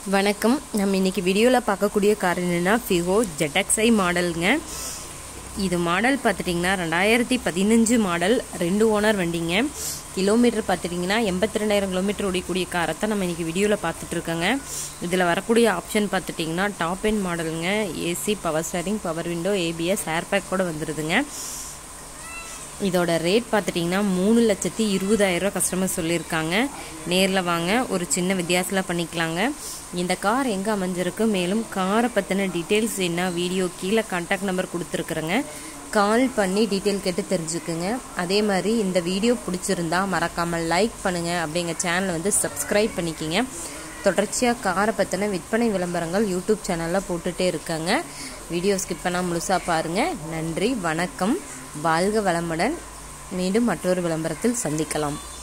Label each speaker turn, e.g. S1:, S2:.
S1: வணக்கம் நம்ம இன்னைக்கு வீடியோவில் பார்க்கக்கூடிய கார் என்னென்னா ஃபிகோ ஜெட்டக்ஸை மாடலுங்க இது மாடல் பார்த்துட்டிங்கன்னா ரெண்டாயிரத்தி பதினஞ்சு மாடல் ரெண்டு ஓனர் வண்டிங்க கிலோமீட்டர் பார்த்துட்டிங்கன்னா எண்பத்தி ரெண்டாயிரம் கிலோமீட்டர் ஓடிக்கூடிய காரை தான் நம்ம இன்றைக்கி வீடியோவில் பார்த்துட்ருக்கோங்க இதில் வரக்கூடிய ஆப்ஷன் பார்த்துட்டிங்கன்னா டாப் எண்ட் மாடலுங்க AC power steering power window ABS airbag கூட வந்துடுதுங்க இதோட ரேட் பார்த்துட்டிங்கன்னா மூணு லட்சத்தி இருபதாயிரரூவா கஸ்டமர் சொல்லியிருக்காங்க நேரில் வாங்க ஒரு சின்ன வித்தியாசத்தில் பண்ணிக்கலாங்க இந்த கார் எங்கே அமைஞ்சிருக்கு மேலும் காரை பற்றின டீட்டெயில்ஸ் என்ன வீடியோ கீழே கான்டாக்ட் நம்பர் கொடுத்துருக்குறேங்க கால் பண்ணி டீட்டெயில் கேட்டு தெரிஞ்சுக்குங்க அதே மாதிரி இந்த வீடியோ பிடிச்சிருந்தா மறக்காமல் லைக் பண்ணுங்கள் அப்படிங்க சேனலை வந்து சப்ஸ்கிரைப் பண்ணிக்கிங்க தொடர்ச்சியாக காரை பற்றின விற்பனை விளம்பரங்கள் யூடியூப் சேனலில் போட்டுகிட்டே இருக்காங்க வீடியோ ஸ்கிப் பண்ணால் முழுசாக பாருங்கள் நன்றி வணக்கம் வாழ்க வளமுடன் மீண்டும் மற்றொரு விளம்பரத்தில் சந்திக்கலாம்